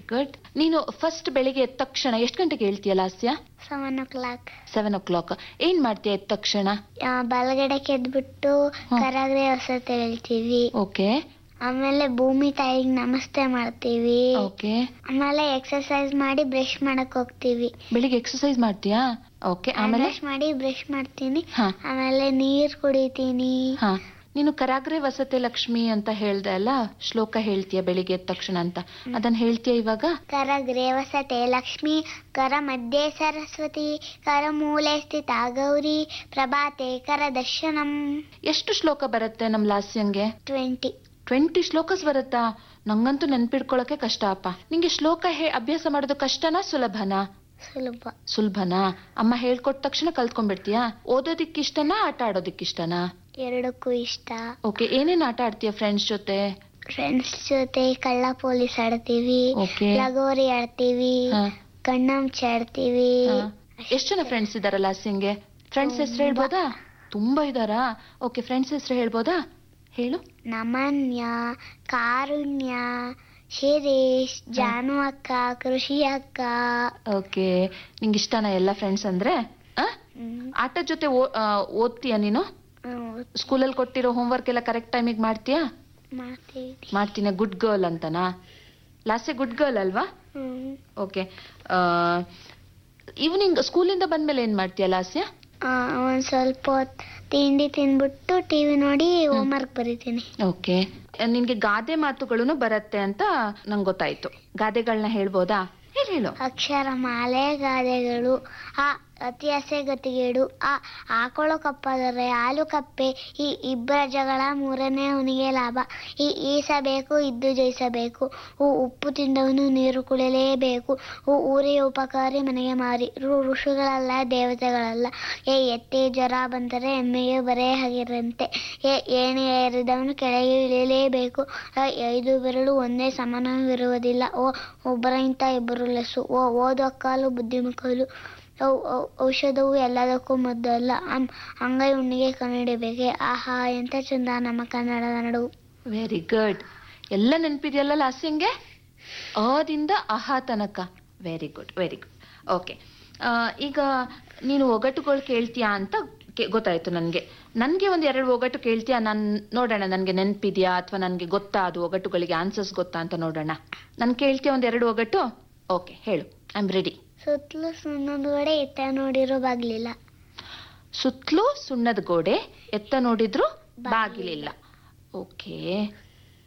Good ನೀನು first ಬೆಳಿಗ್ಗೆ ಎದ್ದ ತಕ್ಷಣ ಎಷ್ಟು ಗಂಟೆಗೆ ಹೇಳ್ತೀಯ Lasya seven o'clock seven o'clock ಏನ್ ಮಾಡ್ತೀಯ ಎದ್ದ ತಕ್ಷಣ ಬಲಗಡೆ ಕೆದ್ಬಿಟ್ಟು ಹ್ಮ್. ಕರಾಗ್ರೆ ಹೊಸತೆ ಹೇಳ್ತೀವಿ ಓಕೆ ಆಮೇಲೆ ಭೂಮಿ ತಾಯಿಗೆ ನಮಸ್ತೆ ಮಾಡ್ತೀವಿ ಓಕೆ ಆಮೇಲೆ ಎಕ್ಸರ್ಸೈಸ್ ಮಾಡಿ ಬ್ರಷ್ ಮಾಡಕ್ ಹೋಗ್ತೀವಿ ಬೆಳಿಗ್ಗೆ ಎಕ್ಸರ್ಸೈಸ್ ಮಾಡ್ತೀಯಾ ಓಕೆ ಆಮೇಲೆ ಬ್ರಷ್ ಮಾಡಿ ಬ್ರಷ್ ಮಾಡ್ತೀನಿ ಹಾ ಆಮೇಲೆ ನೀರ್ ಕುಡಿತೀನಿ ಹಾ ನೀನು ಕರಾಗ್ರೆ ವಸತೆ ಲಕ್ಷ್ಮಿ ಅಂತ ಹೇಳ್ದೆ ಅಲ್ಲ ಶ್ಲೋಕ ಹೇಳ್ತೀಯ ಬೆಳಿಗ್ಗೆ ಎದ್ದ ತಕ್ಷಣ ಅಂತ ಅದನ್ನ ಹೇಳ್ತೀಯ ಇವಾಗ ಕರಗ್ರೆ ವಸತೆ ಲಕ್ಷ್ಮಿ ಕರ ಮಧ್ಯೆ ಸರಸ್ವತಿ ಕರ ಮೂಲೆ ಸ್ಥಿತ ಗೌರಿ ಪ್ರಭಾತೆ ಕರ ದರ್ಶನಂ ಎಷ್ಟು ಶ್ಲೋಕ ಬರುತ್ತೆ ನಮ್ ಲಾಸ್ಯಂಗೆ ಟ್ವೆಂಟಿ ಟ್ವೆಂಟಿ ಶ್ಲೋಕಸ್ ಬರುತ್ತಾ ನಂಗಂತೂ ನೆನ್ಪಿಡ್ಕೊಳಕ್ಕೆ ಕಷ್ಟ ಅಪ್ಪ ನಿಂಗೆ ಶ್ಲೋಕ ಹೇ ಅಭ್ಯಾಸ ಮಾಡೋದು ಕಷ್ಟನಾ ಸುಲಭನಾ ಸುಲಭ ಸುಲಭನಾ ಅಮ್ಮ ಹೇಳ್ಕೊಟ್ಟ ತಕ್ಷಣ ಕಲ್ತ್ಕೊಂಡ್ಬಿಡ್ತೀಯಾ ಓದೋದಿಕ್ಕಿಷ್ಟನಾ ಆಟ ಆಡೋದಿಕ್ಕಿಷ್ಟನಾ ಎರಡಕ್ಕೂ ಇಷ್ಟ ಓಕೆ ಏನೇನ್ ಆಟ ಆಡ್ತೀಯ ಫ್ರೆಂಡ್ಸ್ ಜೊತೆ ಫ್ರೆಂಡ್ಸ್ ಜೊತೆ ಕಳ್ಳ ಪೊಲೀಸ್ ಆಡ್ತೀವಿ ಓಕೆ ಲಗೋರಿ ಆಡ್ತೀವಿ ಹಾ. ಕಣ್ಣಾಮುಚ್ಚ ಆಡ್ತೀವಿ ಎಷ್ಟು ಜನ ಫ್ರೆಂಡ್ಸ್ ಇದಾರ ಲಾಸ್ಯಂಗೆ ಫ್ರೆಂಡ್ಸ್ ಹೆಸರು ಹೇಳ್ಬೋದಾ ತುಂಬಾ ಇದಾರಾ ಓಕೆ ಫ್ರೆಂಡ್ಸ್ ಹೆಸರು ಹೇಳ್ಬೋದಾ ಹೇಳು ನಮನ್ಯ ಕಾರುಣ್ಯ ಶಿರೀಶ್ ಜಾನು ಅಕ್ಕ ಕೃಷಿ ಅಕ್ಕ ಓಕೆ ನಿಂಗೆ ಇಷ್ಟನಾ ಎಲ್ಲ ಫ್ರೆಂಡ್ಸ್ ಅಂದ್ರೆ ಆ? ಹ್ಮ್. ಆಟದ ಜೊತೆ ಓ- ಆ, ಓದ್ತೀಯಾ ನೀನು ಹ್ಮ್, ಸ್ಕೂಲಲ್ಲಿ ಕೊಟ್ಟಿರೋ ಹೋಮ್ವರ್ಕ್ ಎಲ್ಲ ಕರೆಕ್ಟ್ ಟೈಮಿಗೆ ಮಾಡ್ತೀಯಾ ಮಾಡ್ತೀವಿ ಮಾಡ್ತೀನಿ ಗುಡ್ ಗರ್ಲ್ ಅಂತನಾ ಲಾಸ್ಯ ಗುಡ್ ಗರ್ಲ್ ಅಲ್ವಾ ಹ್ಮ್. ಓಕೆ ಈವ್ನಿಂಗ್ ಸ್ಕೂಲಿಂದ ಬಂದ್ಮೇಲೆ ಏನ್ ಮಾಡ್ತೀಯ ಲಾಸ್ಯ ಆ, ಒಂದ್ ಸ್ವಲ್ಪ ಹೊತ್ ತಿಂಡಿ ತಿನ್ಬಿಟ್ಟು ಟಿವಿ ನೋಡಿ ಹೋಮ್ವರ್ಕ್ ಬರೀತೀನಿ ಓಕೆ ನಿನ್ಗೆ ಗಾದೆ ಮಾತುಗಳು ಬರತ್ತೆ ಅಂತ ನಂಗೆ ಗೊತ್ತಾಯ್ತು ಗಾದೆಗಳನ್ನ ಹೇಳ್ಬೋದಾ ಹೇಳು ಹೇಳು ಅಕ್ಷರ ಮಾಲೆ ಗಾದೆಗಳು ಆ ಅತಿ ಆಸೆ ಗತಿಗೇಡು ಆ ಆಕಳು ಕಪ್ಪಾದರೆ ಹಾಲು ಕಪ್ಪೆ ಈ ಇಬ್ಬರ ಜಗಳ ಮೂರನೇ ಅವನಿಗೆ ಲಾಭ ಈ ಈಸಬೇಕು ಇದ್ದು ಜಯಿಸಬೇಕು ಹೂ ಉಪ್ಪು ತಿಂದವನು ನೀರು ಕುಡಿಯಲೇಬೇಕು ಹೂ ಊರಿಗೆ ಉಪಕಾರಿ ಮನೆಗೆ ಮಾರಿ ಋ ಋಷಿಗಳಲ್ಲ ದೇವತೆಗಳಲ್ಲ ಏ ಎತ್ತೆ ಜ್ವರ ಬಂದರೆ ಎಮ್ಮೆಗೆ ಬರೇ ಹಾಗಿರಂತೆ ಏ ಏಣಿ ಏರಿದವನು ಕೆಳಗೆ ಇಳಿಯಲೇಬೇಕು ಆ ಐದು ಬೆರಳು ಒಂದೇ ಸಮಾನವಿರುವುದಿಲ್ಲ ಓ ಒಬ್ಬರಿಂತ ಇಬ್ಬರು ಲೆಸ್ಸು ಓ ಓದೋ ಕಾಲು ಬುದ್ಧಿಮಕ್ಕಳು ಔ- ಔ- ಔಷಧವು ಎಲ್ಲದಕ್ಕೂ ಮದ್ದು ಅಲ್ಲ ಅಂ ಅಂಗೈ ಉಣ್ಣಿಗೆ ಕನ್ನಡಿಬೇಕೆ ಆಹಾ ಎಂತ ಚಂದ ನಮ್ಮ ಕನ್ನಡದ ನಡುವು ವೆರಿ ಗುಡ್ ಎಲ್ಲ ನೆನ್ಪಿದೆಯಲ್ಲ ಲಾಸ್ಯಂಗೆ ಅದಿಂದ ಅಹ ತನಕ very good very good okay ಈಗ ನೀನು ಒಗಟುಗಳು ಕೇಳ್ತೀಯಾ ಅಂತ ಕೆ- ಗೊತ್ತಾಯ್ತು ನನಗೆ ನನಗೆ ಒಂದು ಎರಡು ಒಗಟು ಕೇಳ್ತೀಯಾ ನಾನು ನೋಡೋಣ ನನಗೆ ನೆನಪಿದ್ಯಾ ಅಥವಾ ನನಗೆ ಗೊತ್ತಾ ಅದು ಒಗಟುಗಳಿಗೆ ಆನ್ಸರ್ಸ್ ಗೊತ್ತಾ ಅಂತ ನೋಡೋಣ ನಾನು ಕೇಳ್ತೀಯ ಒಂದು ಎರಡು ಒಗಟು ಓಕೆ ಹೇಳು ಐ ಆಮ್ ರೆಡಿ ಸುತ್ತಲೂ ಸುಣ್ಣದ ಗೋಡೆ ಇತ್ತ ನೋಡಿರೋ ಬಾಗ್ಲಿಲ್ಲ ಸುತ್ತಲೂ ಸುಣ್ಣದ ಗೋಡೆ ಎತ್ತ ನೋಡಿದ್ರು ಬಾಗಿಲಿಲ್ಲ ಓಕೆ